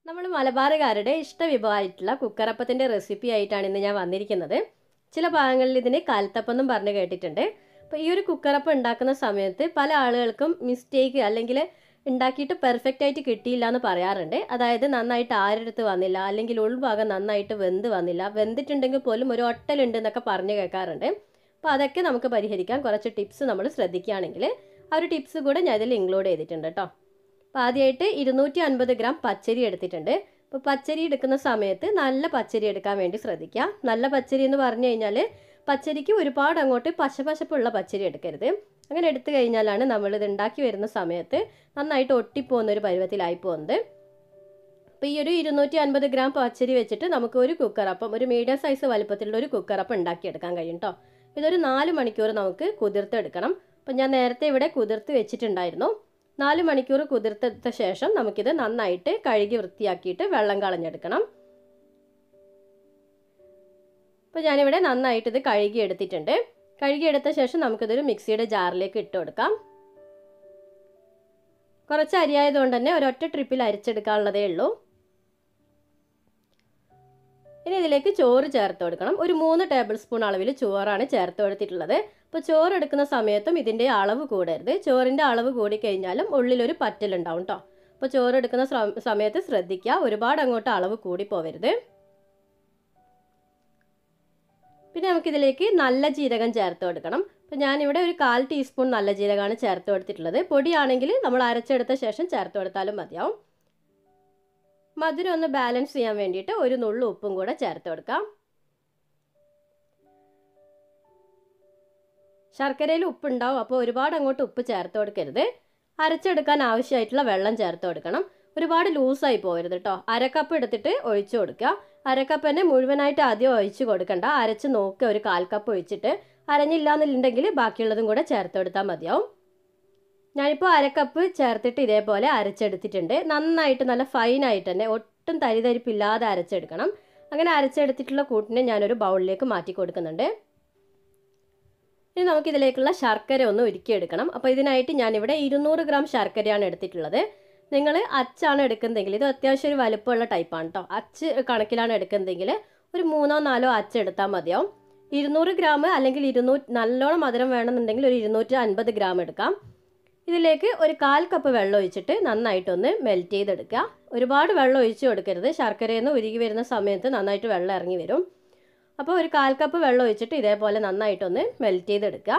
നമ്മൾ മലബാറുകാരുടെ ഇഷ്ടവിഭവമായിട്ടുള്ള കുക്കറപ്പത്തിൻ്റെ റെസിപ്പി ആയിട്ടാണ് ഇന്ന് ഞാൻ വന്നിരിക്കുന്നത് ചില ഭാഗങ്ങളിൽ ഇതിന് കാലത്തപ്പം എന്നും പറഞ്ഞ് കേട്ടിട്ടുണ്ട് അപ്പോൾ ഈ ഒരു കുക്കറപ്പം ഉണ്ടാക്കുന്ന സമയത്ത് പല ആളുകൾക്കും മിസ്റ്റേക്ക് അല്ലെങ്കിൽ ഉണ്ടാക്കിയിട്ട് പെർഫെക്റ്റ് ആയിട്ട് കിട്ടിയില്ല എന്ന് പറയാറുണ്ട് അതായത് നന്നായിട്ട് ആരെടുത്ത് വന്നില്ല അല്ലെങ്കിൽ ഉൾഭാഗം നന്നായിട്ട് വെന്ത് വന്നില്ല വെന്തിട്ടുണ്ടെങ്കിൽ പോലും ഒരു ഒട്ടലുണ്ട് എന്നൊക്കെ പറഞ്ഞു കേൾക്കാറുണ്ട് അപ്പോൾ അതൊക്കെ നമുക്ക് പരിഹരിക്കാൻ കുറച്ച് ടിപ്സ് നമ്മൾ ശ്രദ്ധിക്കുകയാണെങ്കിൽ ആ ഒരു ടിപ്സ് കൂടെ ഞാൻ ഇതിൽ ഇൻക്ലൂഡ് ചെയ്തിട്ടുണ്ട് കേട്ടോ അപ്പോൾ ആദ്യമായിട്ട് ഇരുന്നൂറ്റി അൻപത് ഗ്രാം പച്ചരി എടുത്തിട്ടുണ്ട് അപ്പോൾ പച്ചരി എടുക്കുന്ന സമയത്ത് നല്ല പച്ചരി എടുക്കാൻ വേണ്ടി ശ്രദ്ധിക്കുക നല്ല പച്ചരി എന്ന് പറഞ്ഞു കഴിഞ്ഞാൽ പച്ചരിക്ക് ഒരുപാട് അങ്ങോട്ട് പശപശപ്പുള്ള പച്ചരി എടുക്കരുത് അങ്ങനെ എടുത്തു കഴിഞ്ഞാലാണ് നമ്മളിത് ഉണ്ടാക്കി വരുന്ന സമയത്ത് നന്നായിട്ട് ഒട്ടിപ്പോകുന്ന ഒരു പരുവത്തിലായി പോകുന്നത് അപ്പോൾ ഈ ഒരു ഇരുന്നൂറ്റി അൻപത് ഗ്രാം പച്ചരി വെച്ചിട്ട് നമുക്ക് ഒരു കുക്കറപ്പം ഒരു മീഡിയം സൈസ് വലുപ്പത്തിലുള്ള ഒരു കുക്കറപ്പം ഉണ്ടാക്കിയെടുക്കാൻ കഴിയും കേട്ടോ ഇതൊരു നാല് മണിക്കൂർ നമുക്ക് കുതിർത്തെടുക്കണം അപ്പം ഞാൻ നേരത്തെ ഇവിടെ കുതിർത്ത് വെച്ചിട്ടുണ്ടായിരുന്നു നാല് മണിക്കൂർ കുതിർത്തെടുത്ത ശേഷം നമുക്കിത് നന്നായിട്ട് കഴുകി വൃത്തിയാക്കിയിട്ട് വെള്ളം കളഞ്ഞെടുക്കണം അപ്പോൾ ഞാനിവിടെ നന്നായിട്ട് ഇത് കഴുകി എടുത്തിട്ടുണ്ട് കഴുകിയെടുത്ത ശേഷം നമുക്കിതൊരു മിക്സിയുടെ ജാറിലേക്ക് ഇട്ട് കൊടുക്കാം കുറച്ച് അരിയായതുകൊണ്ട് തന്നെ ഒരൊറ്റ ട്രിപ്പിൽ അരിച്ചെടുക്കാനുള്ളതേ ഉള്ളൂ ഇനി ഇതിലേക്ക് ചോറ് ചേർത്ത് കൊടുക്കണം ഒരു മൂന്ന് ടേബിൾ സ്പൂൺ അളവിൽ ചോറാണ് ചേർത്ത് കൊടുത്തിട്ടുള്ളത് അപ്പോൾ ചോറ് എടുക്കുന്ന സമയത്തും ഇതിൻ്റെ അളവ് കൂടരുത് ചോറിൻ്റെ അളവ് കൂടിക്കഴിഞ്ഞാലും ഉള്ളിലൊരു പറ്റലുണ്ടാവും കേട്ടോ അപ്പോൾ ചോറ് എടുക്കുന്ന സമയത്ത് ശ്രദ്ധിക്കുക ഒരുപാട് അങ്ങോട്ട് അളവ് കൂടി പോവരുത് പിന്നെ നമുക്കിതിലേക്ക് നല്ല ജീരകം ചേർത്ത് കൊടുക്കണം അപ്പോൾ ഞാനിവിടെ ഒരു കാൽ ടീസ്പൂൺ നല്ല ജീരകമാണ് ചേർത്ത് കൊടുത്തിട്ടുള്ളത് പൊടിയാണെങ്കിൽ നമ്മൾ അരച്ചെടുത്ത ശേഷം ചേർത്ത് കൊടുത്താലും മതിയാവും മധുരം ഒന്ന് ബാലൻസ് ചെയ്യാൻ വേണ്ടിയിട്ട് ഒരു നുള്ളു ഉപ്പും കൂടെ ചേർത്ത് കൊടുക്കാം ശർക്കരയിൽ ഉപ്പുണ്ടാവും അപ്പോൾ ഒരുപാട് അങ്ങോട്ട് ഉപ്പ് ചേർത്ത് കൊടുക്കരുത് അരച്ചെടുക്കാൻ ആവശ്യമായിട്ടുള്ള വെള്ളം ചേർത്ത് കൊടുക്കണം ഒരുപാട് ലൂസായി പോകരുത് കേട്ടോ അരക്കപ്പ് എടുത്തിട്ട് ഒഴിച്ചു കൊടുക്കുക അരക്കപ്പ് തന്നെ മുഴുവനായിട്ട് ആദ്യം ഒഴിച്ച് കൊടുക്കണ്ട അരച്ച് നോക്കുക ഒരു കാൽ കപ്പ് ഒഴിച്ചിട്ട് അരഞ്ഞില്ല എന്നുണ്ടെങ്കിൽ ബാക്കിയുള്ളതും കൂടെ ചേർത്ത് കൊടുത്താൽ മതിയാവും ഞാനിപ്പോൾ അരക്കപ്പ് ചേർത്തിട്ട് ഇതേപോലെ അരച്ചെടുത്തിട്ടുണ്ട് നന്നായിട്ട് നല്ല ഫൈനായിട്ട് തന്നെ ഒട്ടും തരിതരിപ്പില്ലാതെ അരച്ചെടുക്കണം അങ്ങനെ അരച്ചെടുത്തിട്ടുള്ള കൂട്ടിനെ ഞാനൊരു ബൗളിലേക്ക് മാറ്റി കൊടുക്കുന്നുണ്ട് ഇനി നമുക്കിതിലേക്കുള്ള ശർക്കര ഒന്ന് ഉരുക്കിയെടുക്കണം അപ്പോൾ ഇതിനായിട്ട് ഞാനിവിടെ ഇരുന്നൂറ് ഗ്രാം ശർക്കരയാണ് എടുത്തിട്ടുള്ളത് നിങ്ങൾ അച്ചാണ് എടുക്കുന്നതെങ്കിൽ ഇത് അത്യാവശ്യം ഒരു വലുപ്പമുള്ള ടൈപ്പാണ് കേട്ടോ അച്ച് കണക്കിലാണ് എടുക്കുന്നതെങ്കിൽ ഒരു മൂന്നോ നാലോ അച്ച് എടുത്താൽ മതിയാവും ഇരുന്നൂറ് ഗ്രാം അല്ലെങ്കിൽ ഇരുന്നൂറ്റി നല്ലോണം മധുരം വേണമെന്നുണ്ടെങ്കിൽ ഒരു ഇരുന്നൂറ്റി അൻപത് ഗ്രാം എടുക്കാം ഇതിലേക്ക് ഒരു കാൽ കപ്പ് വെള്ളം ഒഴിച്ചിട്ട് നന്നായിട്ടൊന്ന് മെൽറ്റ് ചെയ്തെടുക്കുക ഒരുപാട് വെള്ളം ഒഴിച്ച് കൊടുക്കരുത് ശർക്കരയിൽ നിന്ന് ഉരുകി വരുന്ന സമയത്ത് നന്നായിട്ട് വെള്ളം ഇറങ്ങി വരും അപ്പോൾ ഒരു കാൽ കപ്പ് വെള്ളം ഒഴിച്ചിട്ട് ഇതേപോലെ നന്നായിട്ടൊന്ന് മെൽറ്റ് ചെയ്തെടുക്കുക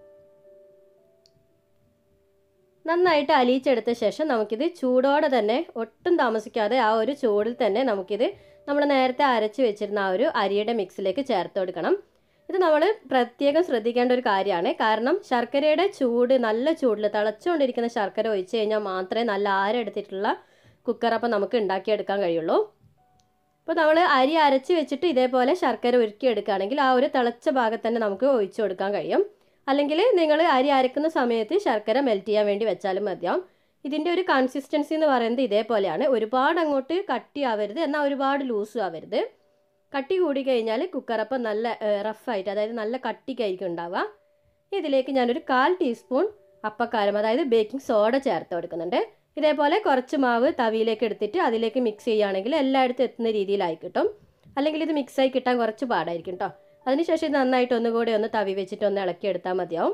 നന്നായിട്ട് അലിയിച്ചെടുത്ത ശേഷം നമുക്കിത് ചൂടോടെ തന്നെ ഒട്ടും താമസിക്കാതെ ആ ഒരു ചൂടിൽ തന്നെ നമുക്കിത് നമ്മൾ നേരത്തെ അരച്ച് വെച്ചിരുന്ന ആ ഒരു അരിയുടെ മിക്സിലേക്ക് ചേർത്ത് കൊടുക്കണം ഇത് നമ്മൾ പ്രത്യേകം ശ്രദ്ധിക്കേണ്ട ഒരു കാര്യമാണ് കാരണം ശർക്കരയുടെ ചൂട് നല്ല ചൂടിൽ തിളച്ചുകൊണ്ടിരിക്കുന്ന ശർക്കര ഒഴിച്ച് കഴിഞ്ഞാൽ മാത്രമേ നല്ല ആരെടുത്തിട്ടുള്ള കുക്കറപ്പം നമുക്ക് ഉണ്ടാക്കിയെടുക്കാൻ കഴിയുള്ളൂ അപ്പോൾ നമ്മൾ അരി അരച്ച് വെച്ചിട്ട് ഇതേപോലെ ശർക്കര ഉരുക്കിയെടുക്കുകയാണെങ്കിൽ ആ ഒരു തിളച്ച ഭാഗത്ത് തന്നെ നമുക്ക് ഒഴിച്ചു കൊടുക്കാൻ കഴിയും അല്ലെങ്കിൽ നിങ്ങൾ അരി അരക്കുന്ന സമയത്ത് ശർക്കര മെൽറ്റ് ചെയ്യാൻ വേണ്ടി വെച്ചാലും മതിയാവും ഇതിൻ്റെ ഒരു കൺസിസ്റ്റൻസി എന്ന് പറയുന്നത് ഇതേപോലെയാണ് ഒരുപാട് അങ്ങോട്ട് കട്ടി ആവരുത് എന്നാൽ ഒരുപാട് ലൂസും ആവരുത് കട്ടി കൂടി കഴിഞ്ഞാൽ കുക്കറപ്പം നല്ല റഫായിട്ട് അതായത് നല്ല കട്ടിക്കായിരിക്കും ഉണ്ടാവുക ഇതിലേക്ക് ഞാനൊരു കാൽ ടീസ്പൂൺ അപ്പക്കാരം അതായത് ബേക്കിംഗ് സോഡ ചേർത്ത് കൊടുക്കുന്നുണ്ട് ഇതേപോലെ കുറച്ച് മാവ് തവിയിലേക്ക് എടുത്തിട്ട് അതിലേക്ക് മിക്സ് ചെയ്യുകയാണെങ്കിൽ എല്ലായിടത്തും എത്തുന്ന രീതിയിലായി കിട്ടും അല്ലെങ്കിൽ ഇത് മിക്സായി കിട്ടാൻ കുറച്ച് പാടായിരിക്കും കേട്ടോ അതിനുശേഷം ഇത് നന്നായിട്ട് ഒന്നുകൂടി ഒന്ന് തവി വെച്ചിട്ട് ഒന്ന് ഇളക്കിയെടുത്താൽ മതിയാവും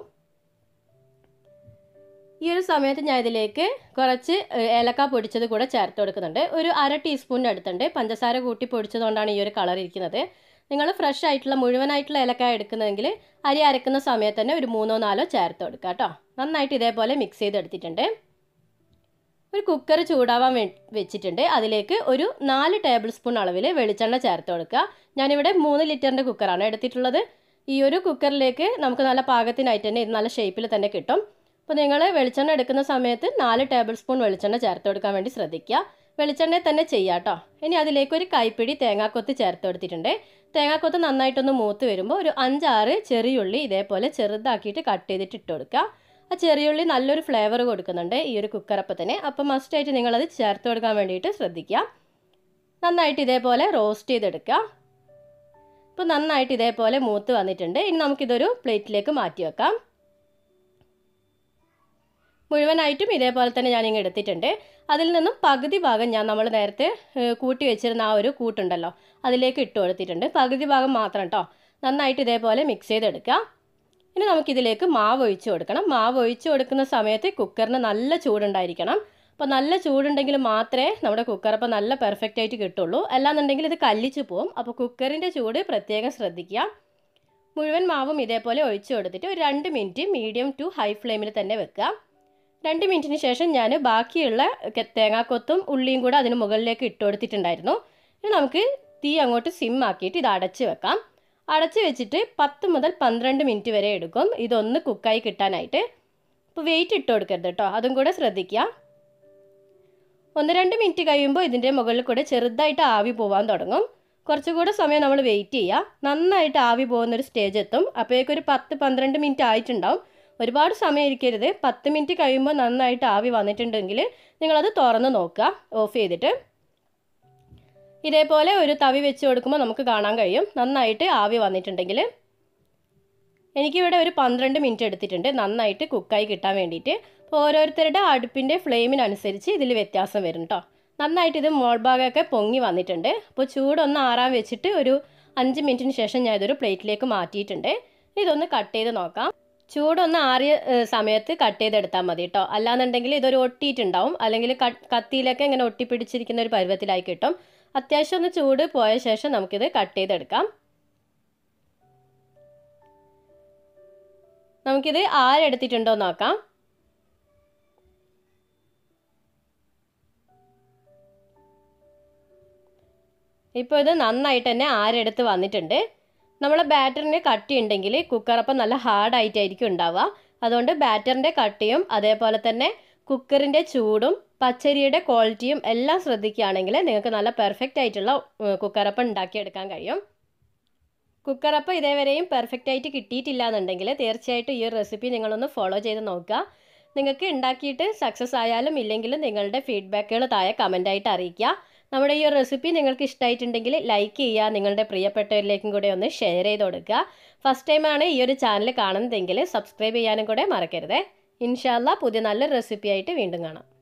ഈ ഒരു സമയത്ത് ഞാൻ ഇതിലേക്ക് കുറച്ച് ഏലക്ക പൊടിച്ചത് കൂടെ ചേർത്ത് കൊടുക്കുന്നുണ്ട് ഒരു അര ടീസ്പൂണിൻ്റെ അടുത്തുണ്ട് പഞ്ചസാര കൂട്ടി പൊടിച്ചതുകൊണ്ടാണ് ഈ ഒരു കളർ ഇരിക്കുന്നത് നിങ്ങൾ ഫ്രഷ് ആയിട്ടുള്ള മുഴുവനായിട്ടുള്ള ഏലക്ക എടുക്കുന്നതെങ്കിൽ അരി അരക്കുന്ന സമയത്ത് തന്നെ ഒരു മൂന്നോ നാലോ ചേർത്ത് കൊടുക്കുക കേട്ടോ നന്നായിട്ട് ഇതേപോലെ മിക്സ് ചെയ്തെടുത്തിട്ടുണ്ട് ഒരു കുക്കർ ചൂടാവാൻ വേ വെച്ചിട്ടുണ്ട് അതിലേക്ക് ഒരു നാല് ടേബിൾ സ്പൂൺ അളവിൽ വെളിച്ചെണ്ണ ചേർത്ത് കൊടുക്കുക ഞാനിവിടെ മൂന്ന് ലിറ്ററിൻ്റെ കുക്കറാണ് എടുത്തിട്ടുള്ളത് ഈ ഒരു കുക്കറിലേക്ക് നമുക്ക് നല്ല പാകത്തിനായിട്ട് തന്നെ ഇത് നല്ല ഷേപ്പിൽ തന്നെ കിട്ടും അപ്പോൾ നിങ്ങൾ വെളിച്ചെണ്ണ എടുക്കുന്ന സമയത്ത് നാല് ടേബിൾ സ്പൂൺ വെളിച്ചെണ്ണ ചേർത്ത് കൊടുക്കാൻ വേണ്ടി ശ്രദ്ധിക്കുക വെളിച്ചെണ്ണ തന്നെ ചെയ്യാം കേട്ടോ ഇനി അതിലേക്ക് ഒരു കൈപ്പിടി തേങ്ങാക്കൊത്ത് ചേർത്ത് കൊടുത്തിട്ടുണ്ട് തേങ്ങാക്കൊത്ത് നന്നായിട്ടൊന്ന് മൂത്ത് വരുമ്പോൾ ഒരു അഞ്ചാറ് ചെറിയുള്ളി ഇതേപോലെ ചെറുതാക്കിയിട്ട് കട്ട് ചെയ്തിട്ട് ഇട്ട് കൊടുക്കുക ആ ചെറിയുള്ളി നല്ലൊരു ഫ്ലേവർ കൊടുക്കുന്നുണ്ട് ഈ ഒരു കുക്കറപ്പത്തിന് അപ്പോൾ മസ്റ്റായിട്ട് നിങ്ങളത് ചേർത്ത് കൊടുക്കാൻ വേണ്ടിയിട്ട് ശ്രദ്ധിക്കുക നന്നായിട്ട് ഇതേപോലെ റോസ്റ്റ് ചെയ്തെടുക്കുക ഇപ്പോൾ നന്നായിട്ട് ഇതേപോലെ മൂത്ത് വന്നിട്ടുണ്ട് ഇനി നമുക്കിതൊരു പ്ലേറ്റിലേക്ക് മാറ്റി വെക്കാം മുഴുവനായിട്ടും ഇതേപോലെ തന്നെ ഞാൻ ഇങ്ങ് എടുത്തിട്ടുണ്ട് അതിൽ നിന്നും പകുതി ഭാഗം ഞാൻ നമ്മൾ നേരത്തെ ഏഹ്, കൂട്ടി വെച്ചിരുന്ന ആ ഒരു കൂട്ടുണ്ടല്ലോ അതിലേക്ക് ഇട്ട് കൊടുത്തിട്ടുണ്ട് പകുതി ഭാഗം മാത്രം കേട്ടോ നന്നായിട്ട് ഇതേപോലെ മിക്സ് ചെയ്തെടുക്കുക ഇനി നമുക്കിതിലേക്ക് മാവ് ഒഴിച്ച് കൊടുക്കണം മാവ് ഒഴിച്ച് കൊടുക്കുന്ന സമയത്ത് കുക്കറിന് നല്ല ചൂടുണ്ടായിരിക്കണം അപ്പോൾ നല്ല ചൂടുണ്ടെങ്കിൽ മാത്രമേ നമ്മുടെ കുക്കറപ്പം നല്ല പെർഫെക്റ്റ് ആയിട്ട് കിട്ടുള്ളൂ അല്ലാന്നുണ്ടെങ്കിൽ ഇത് കല്ലിച്ച് പോവും അപ്പോൾ കുക്കറിൻ്റെ ചൂട് പ്രത്യേകം ശ്രദ്ധിക്കുക മുഴുവൻ മാവും ഇതേപോലെ ഒഴിച്ച് കൊടുത്തിട്ട് ഒരു രണ്ട് മിനിറ്റ് മീഡിയം ടു ഹൈ ഫ്ലെയിമിൽ തന്നെ വെക്കുക രണ്ട് മിനിറ്റിന് ശേഷം ഞാൻ ബാക്കിയുള്ള കെ- തേങ്ങാക്കൊത്തും ഉള്ളിയും കൂടെ അതിന് മുകളിലേക്ക് ഇട്ട് കൊടുത്തിട്ടുണ്ടായിരുന്നു ഇനി നമുക്ക് തീ അങ്ങോട്ട് സിം ആക്കിയിട്ട് ഇത് അടച്ച് വെക്കാം അടച്ച് വെച്ചിട്ട് പത്ത് മുതൽ പന്ത്രണ്ട് മിനിറ്റ് വരെ എടുക്കും ഇതൊന്ന് കുക്കായി കിട്ടാനായിട്ട് അപ്പോൾ വെയിറ്റ് ഇട്ട് കൊടുക്കരുത് കേട്ടോ അതും കൂടെ ശ്രദ്ധിക്കുക ഒന്ന് രണ്ട് മിനിറ്റ് കഴിയുമ്പോൾ ഇതിൻ്റെ മുകളിൽ കൂടെ ചെറുതായിട്ട് ആവി പോകാൻ തുടങ്ങും കുറച്ചുകൂടെ സമയം നമ്മൾ വെയിറ്റ് ചെയ്യുക നന്നായിട്ട് ആവി പോകുന്നൊരു സ്റ്റേജ് എത്തും അപ്പോഴേക്കൊരു പത്ത് പന്ത്രണ്ട് മിനിറ്റ് ആയിട്ടുണ്ടാവും ഒരുപാട് സമയം ഇരിക്കരുത് പത്ത് മിനിറ്റ് കഴിയുമ്പോൾ നന്നായിട്ട് ആവി വന്നിട്ടുണ്ടെങ്കിൽ നിങ്ങളത് തുറന്ന് നോക്കുക ഓഫ് ചെയ്തിട്ട് ഇതേപോലെ ഒരു തവി വെച്ച് കൊടുക്കുമ്പോൾ നമുക്ക് കാണാൻ കഴിയും നന്നായിട്ട് ആവി വന്നിട്ടുണ്ടെങ്കിൽ എനിക്കിവിടെ ഒരു പന്ത്രണ്ട് മിനിറ്റ് എടുത്തിട്ടുണ്ട് നന്നായിട്ട് കുക്കായി കിട്ടാൻ വേണ്ടിയിട്ട് അപ്പോൾ ഓരോരുത്തരുടെ അടുപ്പിൻ്റെ ഫ്ലെയിമിനനുസരിച്ച് ഇതിൽ വ്യത്യാസം വരും കേട്ടോ നന്നായിട്ട് ഇത് മോൾ ഭാഗമൊക്കെ പൊങ്ങി വന്നിട്ടുണ്ട് അപ്പോൾ ചൂടൊന്ന് ആറാൻ വെച്ചിട്ട് ഒരു അഞ്ച് മിനിറ്റിന് ശേഷം ഞാൻ ഇതൊരു പ്ലേറ്റിലേക്ക് മാറ്റിയിട്ടുണ്ട് ഇതൊന്ന് കട്ട് ചെയ്ത് നോക്കാം ചൂടൊന്ന് ആറിയ ഏഹ്, സമയത്ത് കട്ട് ചെയ്തെടുത്താൽ മതി കേട്ടോ അല്ലാന്നുണ്ടെങ്കിൽ ഇതൊരു ഒട്ടിയിട്ടുണ്ടാവും അല്ലെങ്കിൽ ക- കത്തിയിലൊക്കെ ഇങ്ങനെ ഒട്ടിപ്പിടിച്ചിരിക്കുന്ന ഒരു പരുവത്തിലായി കിട്ടും അത്യാവശ്യം ഒന്ന് ചൂട് പോയ ശേഷം നമുക്കിത് കട്ട് ചെയ്തെടുക്കാം നമുക്കിത് ആരെടുത്തിട്ടുണ്ടോ എന്ന് നോക്കാം ഇപ്പോൾ ഇത് നന്നായിട്ട് തന്നെ ആരെടുത്ത് വന്നിട്ടുണ്ട് നമ്മളെ ബാറ്ററിന് കട്ടി ഉണ്ടെങ്കിൽ കുക്കറപ്പം നല്ല ഹാർഡായിട്ടായിരിക്കും ഉണ്ടാവുക അതുകൊണ്ട് ബാറ്ററിൻ്റെ കട്ടിയും അതേപോലെ തന്നെ കുക്കറിൻ്റെ ചൂടും പച്ചരിയുടെ ക്വാളിറ്റിയും എല്ലാം ശ്രദ്ധിക്കുകയാണെങ്കിൽ നിങ്ങൾക്ക് നല്ല പെർഫെക്റ്റ് ആയിട്ടുള്ള ഏഹ്, കുക്കറപ്പം ഉണ്ടാക്കിയെടുക്കാൻ കഴിയും കുക്കറപ്പം ഇതേവരെയും പെർഫെക്റ്റ് ആയിട്ട് കിട്ടിയിട്ടില്ല എന്നുണ്ടെങ്കിൽ തീർച്ചയായിട്ടും ഈ ഒരു റെസിപ്പി നിങ്ങളൊന്ന് ഫോളോ ചെയ്ത് നോക്കുക നിങ്ങൾക്ക് ഉണ്ടാക്കിയിട്ട് സക്സസ് ആയാലും ഇല്ലെങ്കിലും നിങ്ങളുടെ ഫീഡ്ബാക്കുകൾ താഴെ കമൻ്റായിട്ട് അറിയിക്കുക നമ്മുടെ ഈ ഒരു റെസിപ്പി നിങ്ങൾക്ക് ഇഷ്ടമായിട്ടുണ്ടെങ്കിൽ ലൈക്ക് ചെയ്യുക നിങ്ങളുടെ പ്രിയപ്പെട്ടവരിലേക്കും കൂടെ ഒന്ന് ഷെയർ ചെയ്ത് കൊടുക്കുക ഫസ്റ്റ് ടൈമാണ് ഈ ഒരു ചാനൽ കാണുന്നതെങ്കിൽ സബ്സ്ക്രൈബ് ചെയ്യാനും കൂടെ മറക്കരുത് ഇൻഷാല്ല പുതിയ നല്ലൊരു റെസിപ്പി ആയിട്ട് വീണ്ടും കാണാം